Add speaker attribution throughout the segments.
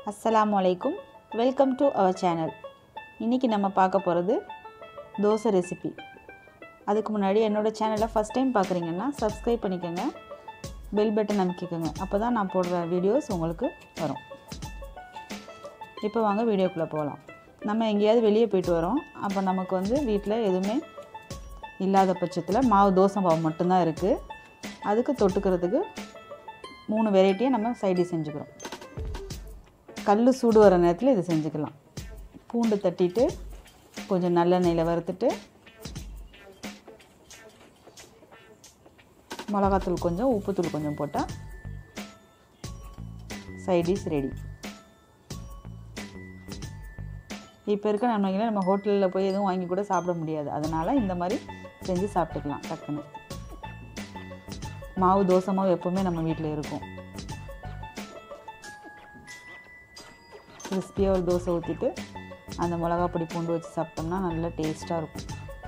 Speaker 1: அஸ்ஸலாமு அலைக்கும் welcome to our channel இன்றைக்கி நம்ம பார்க்க போகிறது தோசை ரெசிபி அதுக்கு முன்னாடி என்னோடய சேனலை ஃபஸ்ட் டைம் பார்க்குறீங்கன்னா சப்ஸ்கிரைப் பண்ணிக்கோங்க பெல் பட்டன் அமைக்கிக்கோங்க அப்போ தான் நான் போடுற வீடியோஸ் உங்களுக்கு வரும் இப்போ வாங்க வீடியோக்குள்ளே போகலாம் நம்ம எங்கேயாவது வெளியே போயிட்டு வரோம் அப்போ நமக்கு வந்து வீட்டில் எதுவுமே இல்லாத பட்சத்தில் மாவு தோசை மாவு மட்டும்தான் இருக்குது அதுக்கு தொட்டுக்கிறதுக்கு மூணு வெரைட்டியை நம்ம சைடி செஞ்சுக்கிறோம் கல் சூடு வர நேரத்தில் இது செஞ்சுக்கலாம் பூண்டு தட்டிட்டு கொஞ்சம் நல்லெண்ணெயில் வறுத்துட்டு மிளகாத்தூள் கொஞ்சம் உப்புத்தூள் கொஞ்சம் போட்டால் சைடிஷ் ரெடி இப்போ இருக்க நன்மைகளை நம்ம ஹோட்டலில் போய் எதுவும் வாங்கி கூட சாப்பிட முடியாது அதனால் இந்த மாதிரி செஞ்சு சாப்பிட்டுக்கலாம் டக்குன்னு மாவு தோசை மாவு எப்போவுமே நம்ம வீட்டில் இருக்கும் கிறிஸ்பியாக ஒரு தோசை ஊற்றிட்டு அந்த மிளகா பொடி பூண்டு வச்சு சாப்பிட்டோம்னா நல்லா டேஸ்ட்டாக இருக்கும்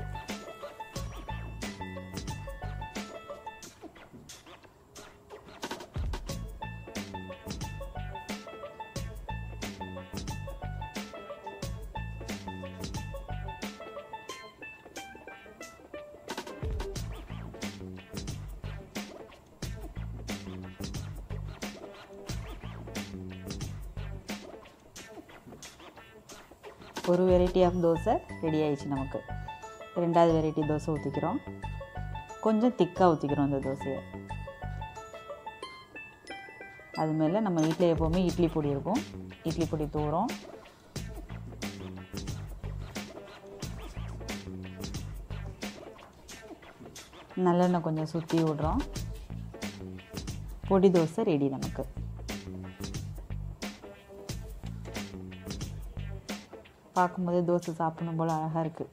Speaker 1: ஒரு வெரைட்டி ஆஃப் தோசை ரெடி ஆயிடுச்சு நமக்கு ரெண்டாவது வெரைட்டி தோசை ஊற்றிக்கிறோம் கொஞ்சம் திக்காக ஊற்றிக்கிறோம் அந்த தோசையை அது மேலே நம்ம வீட்டில் எப்போவுமே இட்லி பொடி இருக்கும் இட்லி பொடி தூரம் நல்லெண்ணெய் கொஞ்சம் சுற்றி விடுறோம் பொடி தோசை ரெடி நமக்கு பார்க்கும்போது தோசை சாப்பிடணும் போல் அழகாக இருக்குது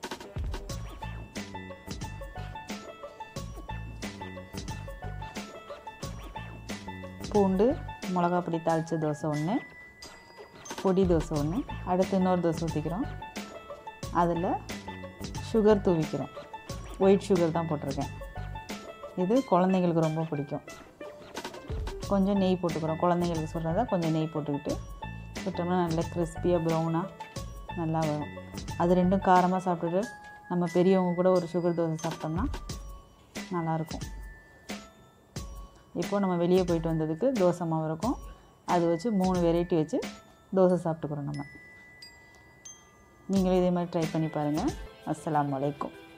Speaker 1: பூண்டு மிளகா பொடி தாளித்த தோசை ஒன்று பொடி தோசை ஒன்று அடுத்து இன்னொரு தோசை ஊற்றிக்கிறோம் அதில் சுகர் தூவிக்கிறோம் ஒயிட் சுகர் தான் போட்டிருக்கேன் இது குழந்தைங்களுக்கு ரொம்ப பிடிக்கும் கொஞ்சம் நெய் போட்டுக்கிறோம் குழந்தைங்களுக்கு சொல்கிறதா கொஞ்சம் நெய் போட்டுக்கிட்டு சுட்டோம்னா நல்லா கிறிஸ்பியாக ப்ரௌனாக நல்லா வரும் அது ரெண்டும் காரமாக சாப்பிட்டுட்டு நம்ம பெரியவங்க கூட ஒரு சுகர் தோசை சாப்பிட்டோம்னா நல்லாயிருக்கும் இப்போது நம்ம வெளியே போயிட்டு வந்ததுக்கு தோசை மாவு இருக்கும் அது வச்சு மூணு வெரைட்டி வச்சு தோசை சாப்பிட்டுக்கிறோம் நம்ம நீங்களும் இதே மாதிரி ட்ரை பண்ணி பாருங்கள் அஸ்ஸலாமு அலைக்கும்